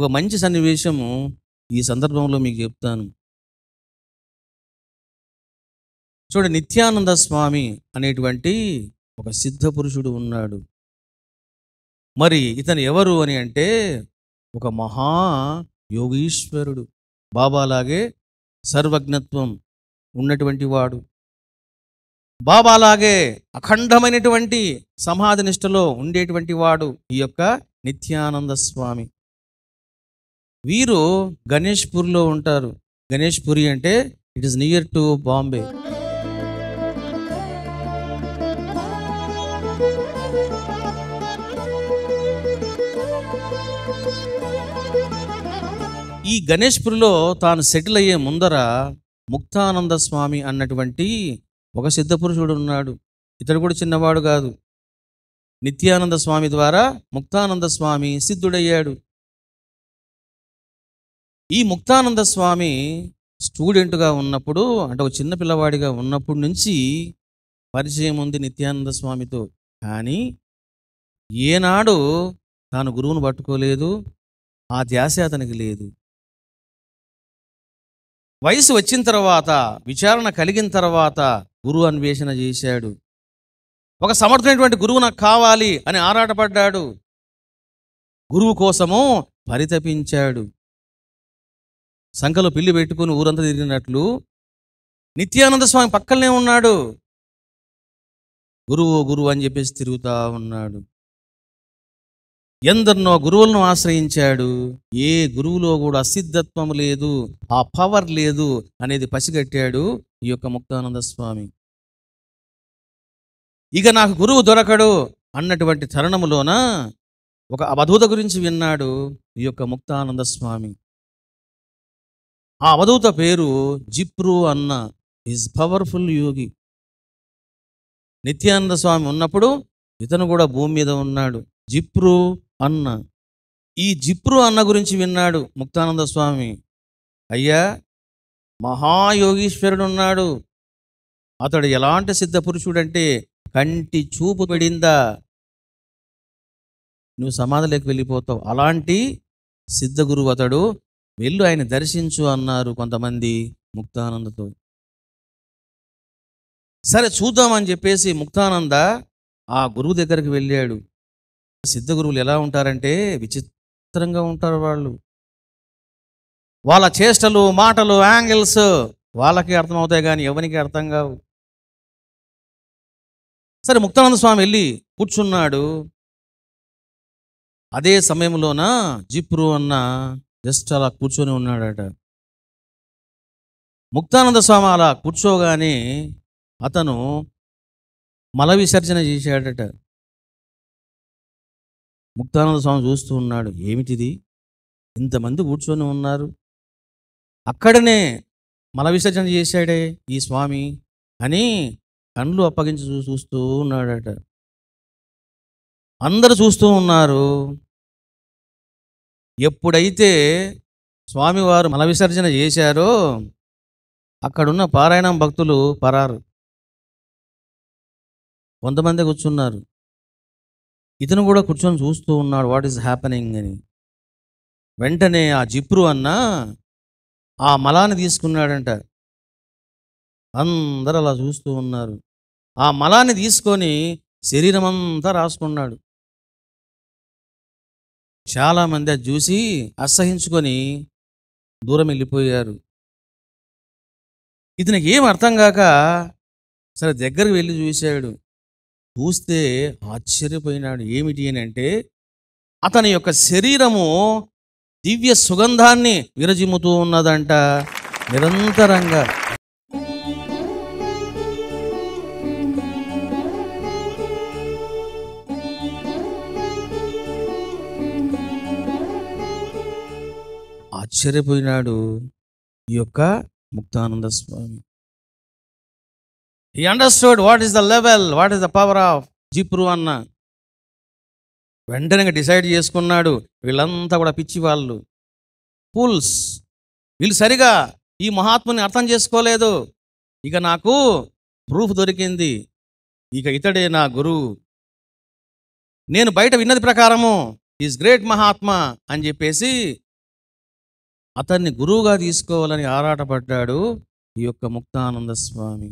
ఒక మంచి సన్నివేశము ఈ సందర్భంలో మీకు చెప్తాను చూడ నిత్యానంద స్వామి అనేటువంటి ఒక సిద్ధ పురుషుడు ఉన్నాడు మరి ఇతను ఎవరు అని అంటే ఒక మహా యోగీశ్వరుడు బాబాలాగే సర్వజ్ఞత్వం ఉన్నటువంటి వాడు బాబాలాగే అఖండమైనటువంటి సమాధి నిష్టలో ఉండేటువంటి వాడు ఈ యొక్క నిత్యానంద స్వామి వీరు గణేష్పూర్లో ఉంటారు గణేష్పురి అంటే it is near to Bombay ఈ గణేష్పురిలో తాను సెటిల్ అయ్యే ముందర ముక్తానంద స్వామి అన్నటువంటి ఒక సిద్ధపురుషుడు ఉన్నాడు ఇతడు కూడా చిన్నవాడు కాదు నిత్యానంద స్వామి ద్వారా ముక్తానంద స్వామి సిద్ధుడయ్యాడు ఈ ముక్తానంద స్వామి స్టూడెంట్గా ఉన్నప్పుడు అంటే ఒక చిన్న పిల్లవాడిగా ఉన్నప్పటి నుంచి పరిచయం ఉంది నిత్యానంద స్వామితో కానీ ఏనాడు తాను గురువును పట్టుకోలేదు ఆ ధ్యాస అతనికి లేదు వయసు వచ్చిన తర్వాత విచారణ కలిగిన తర్వాత గురువు అన్వేషణ చేశాడు ఒక సమర్థమైనటువంటి గురువు నాకు కావాలి అని ఆరాటపడ్డాడు గురువు కోసము పరితపించాడు సంఖలో పిల్లి పెట్టుకుని ఊరంతా తిరిగినట్లు నిత్యానంద స్వామి పక్కనే ఉన్నాడు గురువు గురువు అని చెప్పేసి తిరుగుతా ఉన్నాడు ఎందరినో గురువులను ఆశ్రయించాడు ఏ గురువులో కూడా అసిద్ధత్వం లేదు ఆ పవర్ లేదు అనేది పసిగట్టాడు ఈ యొక్క ముక్తానంద స్వామి ఇక నాకు గురువు దొరకడు అన్నటువంటి తరుణములోన ఒక అవధూత గురించి విన్నాడు ఈ యొక్క ముక్తానంద స్వామి ఆ అవధూత పేరు జిప్రు అన్న ఈజ్ పవర్ఫుల్ యోగి నిత్యానంద స్వామి ఉన్నప్పుడు ఇతను కూడా భూమి మీద ఉన్నాడు జిప్రు అన్న ఈ జిప్రు అన్న గురించి విన్నాడు ముక్తానంద స్వామి అయ్యా మహాయోగీశ్వరుడు ఉన్నాడు అతడు ఎలాంటి సిద్ధ పురుషుడంటే కంటి చూపు పడిందా నువ్వు సమాధిలోకి వెళ్ళిపోతావు అలాంటి సిద్ధ గురువు అతడు వెళ్ళు ఆయన దర్శించు అన్నారు కొంతమంది ముక్తానందతో సరే చూద్దామని చెప్పేసి ముక్తానంద ఆ గురువు దగ్గరికి వెళ్ళాడు సిద్ధ గురువులు ఎలా ఉంటారంటే విచిత్రంగా ఉంటారు వాళ్ళు వాళ్ళ చేష్టలు మాటలు యాంగిల్స్ వాళ్ళకి అర్థమవుతాయి కానీ ఎవరికి అర్థం కావు సరే ముక్తానంద స్వామి వెళ్ళి కూర్చున్నాడు అదే సమయంలోన జిప్రు అన్న జస్ట్ అలా కూర్చొని ఉన్నాడట ముక్తానంద స్వామి అలా కూర్చోగానే అతను మల విసర్జన చేశాడట ముక్తానంద స్వామి చూస్తూ ఉన్నాడు ఏమిటిది ఇంతమంది కూర్చొని ఉన్నారు అక్కడనే మల విసర్జన చేశాడే ఈ స్వామి అని కళ్ళు అప్పగించి చూ చూస్తూ ఉన్నాడట అందరూ చూస్తూ ఉన్నారు ఎప్పుడైతే స్వామివారు మల విసర్జన చేశారో అక్కడున్న పారాయణం భక్తులు పరారు కొంతమంది కూర్చున్నారు ఇతను కూడా కూర్చొని చూస్తూ ఉన్నాడు వాట్ ఈస్ హ్యాపెనింగ్ అని వెంటనే ఆ జిప్రు అన్న ఆ మలాన్ని తీసుకున్నాడంట అందరూ అలా చూస్తూ ఉన్నారు ఆ మలాన్ని తీసుకొని శరీరం అంతా రాసుకున్నాడు చాలామంది అది చూసి అసహించుకొని దూరం వెళ్ళిపోయారు ఇతనికి ఏం అర్థం కాక సరే దగ్గరికి వెళ్ళి చూశాడు చూస్తే ఆశ్చర్యపోయినాడు ఏమిటి అని అంటే అతని యొక్క శరీరము దివ్య సుగంధాన్ని విరజిమ్ముతూ ఉన్నదంట నిరంతరంగా ఆశ్చర్యపోయినాడు ఈ యొక్క ముక్తానంద స్వామి ఈ understood what is the level what is the power of Zipru Anna వెంటనే డిసైడ్ చేసుకున్నాడు వీళ్ళంతా కూడా పిచ్చి వాళ్ళు ఫూల్స్ వీళ్ళు సరిగా ఈ మహాత్ముని అర్థం చేసుకోలేదు ఇక నాకు ప్రూఫ్ దొరికింది ఇక ఇతడే నా గురువు నేను బయట విన్నది ప్రకారము ఈజ్ గ్రేట్ మహాత్మా అని చెప్పేసి అతన్ని గురువుగా తీసుకోవాలని ఆరాటపడ్డాడు ఈ యొక్క ముక్తానంద స్వామి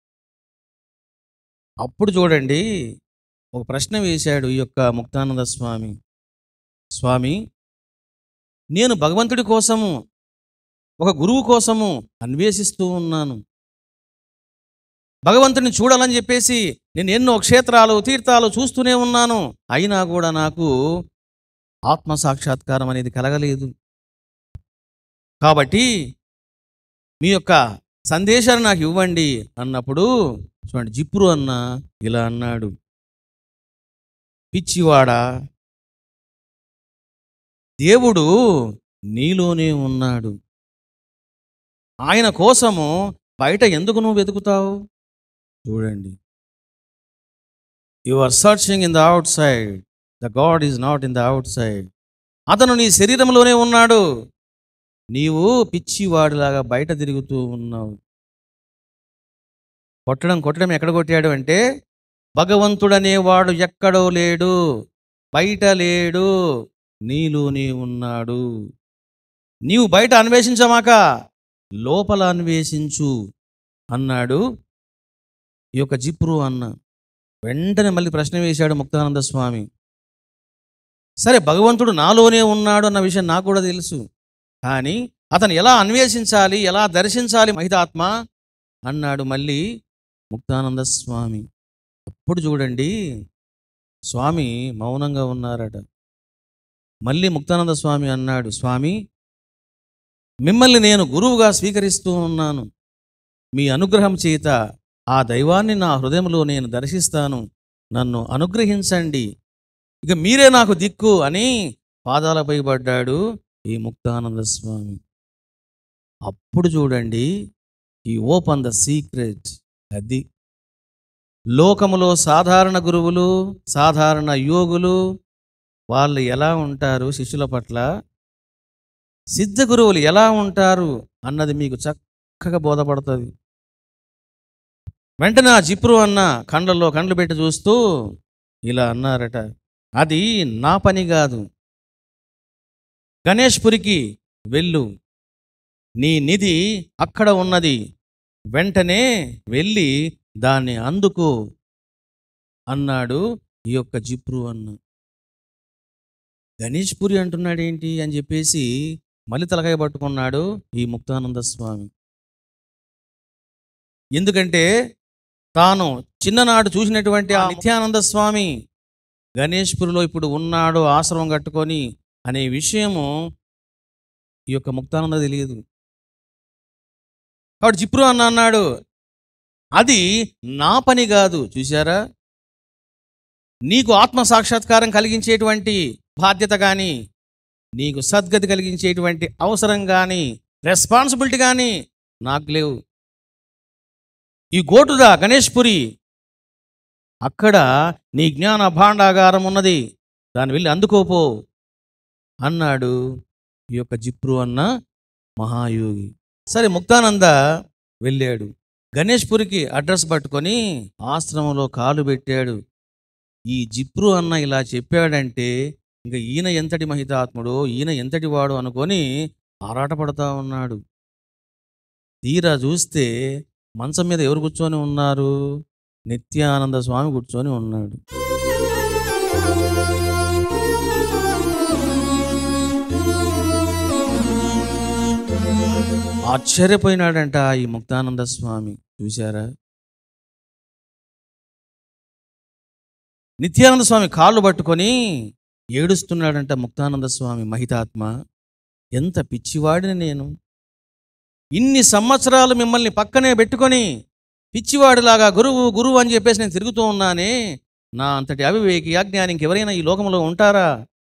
అప్పుడు చూడండి ఒక ప్రశ్న వేశాడు ఈ యొక్క ముక్తానంద స్వామి స్వామి నేను భగవంతుడి కోసము ఒక గురువు కోసము అన్వేషిస్తూ ఉన్నాను భగవంతుని చూడాలని చెప్పేసి నేను ఎన్నో క్షేత్రాలు తీర్థాలు చూస్తూనే ఉన్నాను అయినా కూడా నాకు ఆత్మ సాక్షాత్కారం అనేది కలగలేదు కాబట్టి మీ యొక్క సందేశాన్ని నాకు ఇవ్వండి అన్నప్పుడు చూడండి జిప్రు అన్న ఇలా అన్నాడు పిచ్చివాడా దేవుడు నీలోనే ఉన్నాడు ఆయన కోసము బయట ఎందుకు నువ్వు వెతుకుతావు చూడండి you are searching in the outside the god is not in the outside అతను నీ శరీరంలోనే ఉన్నాడు నీవు పిచ్చివాడిలాగా బయట తిరుగుతూ ఉన్నావు కొట్టడం కొట్టడం ఎక్కడ కొట్టాడు అంటే భగవంతుడనేవాడు ఎక్కడో లేడు బయట లేడు నీలోనే ఉన్నాడు నీవు బయట అన్వేషించమాక లోపల అన్వేషించు అన్నాడు ఈ యొక్క జిప్రు అన్న వెంటనే మళ్ళీ ప్రశ్న వేశాడు ముక్తానంద స్వామి సరే భగవంతుడు నాలోనే ఉన్నాడు అన్న విషయం నాకు కూడా తెలుసు కానీ అతను ఎలా అన్వేషించాలి ఎలా దర్శించాలి మహితాత్మ అన్నాడు మళ్ళీ ముక్తానంద స్వామి అప్పుడు చూడండి స్వామి మౌనంగా ఉన్నారట మళ్ళీ ముక్తానంద స్వామి అన్నాడు స్వామి మిమ్మల్ని నేను గురువుగా స్వీకరిస్తూ ఉన్నాను మీ అనుగ్రహం చేత ఆ దైవాన్ని నా హృదయంలో నేను దర్శిస్తాను నన్ను అనుగ్రహించండి ఇక మీరే నాకు దిక్కు అని పాదాలపై పడ్డాడు ఈ ముక్తానంద స్వామి అప్పుడు చూడండి ఈ ఓపెన్ ద సీక్రెట్ అది లోకములో సాధారణ గురువులు సాధారణ యోగులు వాళ్ళు ఎలా ఉంటారు శిష్యుల పట్ల సిద్ధ గురువులు ఎలా ఉంటారు అన్నది మీకు చక్కగా బోధపడుతుంది వెంటనే ఆ జిప్రు అన్న కండ్లలో కండ్లు పెట్టి చూస్తూ ఇలా అన్నారట అది నా పని కాదు గణేష్పురికి వెళ్ళు నీ నిధి అక్కడ ఉన్నది వెంటనే వెళ్ళి దాన్ని అందుకో అన్నాడు ఈ యొక్క జిప్రు అన్న గణేష్పురి అంటున్నాడు ఏంటి అని చెప్పేసి మళ్ళీ తలకాయ పట్టుకున్నాడు ఈ ముక్తానంద స్వామి ఎందుకంటే తాను చిన్ననాడు చూసినటువంటి ఆ నిత్యానంద స్వామి గణేష్పురిలో ఇప్పుడు ఉన్నాడు ఆశ్రమం కట్టుకొని అనే విషయము ఈ యొక్క ముక్తానంద తెలియదు కాబట్టి జిప్రు అన్న అన్నాడు అది నా పని కాదు చూసారా నీకు ఆత్మ సాక్షాత్కారం కలిగించేటువంటి బాధ్యత కానీ నీకు సద్గతి కలిగించేటువంటి అవసరం కానీ రెస్పాన్సిబిలిటీ కానీ నాకు లేవు ఈ గోటుదా గణేష్పురి అక్కడ నీ జ్ఞాన భాండాగారం ఉన్నది దాన్ని వెళ్ళి అందుకోపో అన్నాడు ఈ యొక్క జిప్రు అన్న మహాయోగి సరే ముక్తానంద వెళ్ళాడు గణేష్పురికి అడ్రస్ పట్టుకొని ఆశ్రమంలో కాలు పెట్టాడు ఈ జిప్రు అన్న ఇలా చెప్పాడంటే ఇంకా ఈయన ఎంతటి మహితాత్ముడో ఈయన ఎంతటి వాడు అనుకొని ఆరాటపడతా ఉన్నాడు తీరా చూస్తే మంచం మీద ఎవరు కూర్చొని ఉన్నారు నిత్యానంద స్వామి కూర్చొని ఉన్నాడు ఆశ్చర్యపోయినాడంట ఈ ముక్తానంద స్వామి చూశారా నిత్యానంద స్వామి కాళ్ళు పట్టుకొని ఏడుస్తున్నాడంట ముక్తానంద స్వామి మహితాత్మ ఎంత పిచ్చివాడిని నేను ఇన్ని సంవత్సరాలు మిమ్మల్ని పక్కనే పెట్టుకొని పిచ్చివాడిలాగా గురువు గురువు అని చెప్పేసి నేను తిరుగుతూ ఉన్నానే నా అంతటి అవివేకి అజ్ఞాని ఇంకెవరైనా ఈ లోకంలో ఉంటారా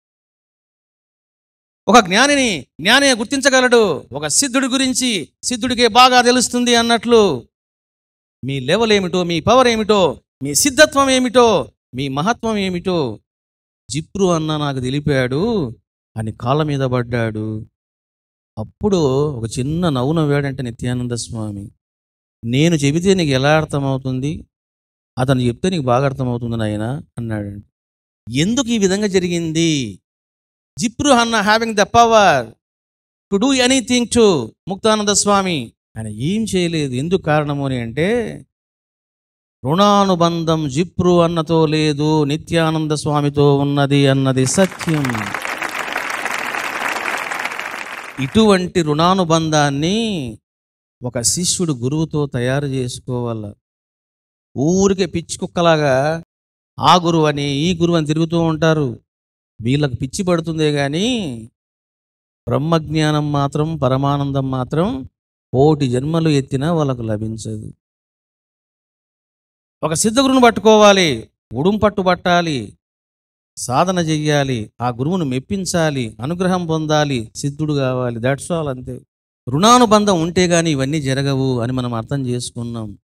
ఒక జ్ఞానిని జ్ఞానే గుర్తించగలడు ఒక సిద్ధుడి గురించి సిద్ధుడికే బాగా తెలుస్తుంది అన్నట్లు మీ లెవెల్ ఏమిటో మీ పవర్ ఏమిటో మీ సిద్ధత్వం ఏమిటో మీ మహత్వం ఏమిటో జిప్రు అన్న నాకు తెలిపాడు అని కాళ్ళ మీద పడ్డాడు అప్పుడు ఒక చిన్న నవ్వు నవ్వాడంటే నిత్యానంద స్వామి నేను చెబితే నీకు ఎలా అర్థమవుతుంది అతను చెప్తే నీకు బాగా అర్థమవుతుంది నాయన అన్నాడు ఎందుకు ఈ విధంగా జరిగింది Zipru Anna having the power to do anything to Muktananda Swami ఆయన ఏం చేయలేదు ఎందుకు కారణము అని అంటే రుణానుబంధం జిప్రు అన్నతో లేదు నిత్యానంద స్వామితో ఉన్నది అన్నది సత్యం ఇటువంటి రుణానుబంధాన్ని ఒక శిష్యుడు గురువుతో తయారు చేసుకోవాలి ఊరికే పిచ్చి కుక్కలాగా ఆ గురువు అని ఈ గురువు అని తిరుగుతూ ఉంటారు వీళ్ళకి పిచ్చి పడుతుందే కానీ బ్రహ్మజ్ఞానం మాత్రం పరమానందం మాత్రం కోటి జన్మలు ఎత్తినా వాళ్ళకు లభించదు ఒక సిద్ధగురుని పట్టుకోవాలి ఉడుం పట్టు పట్టాలి సాధన చెయ్యాలి ఆ గురువును మెప్పించాలి అనుగ్రహం పొందాలి సిద్ధుడు కావాలి దట్స్ ఆల్ అంతే రుణానుబంధం ఉంటే గాని ఇవన్నీ జరగవు అని మనం అర్థం చేసుకున్నాం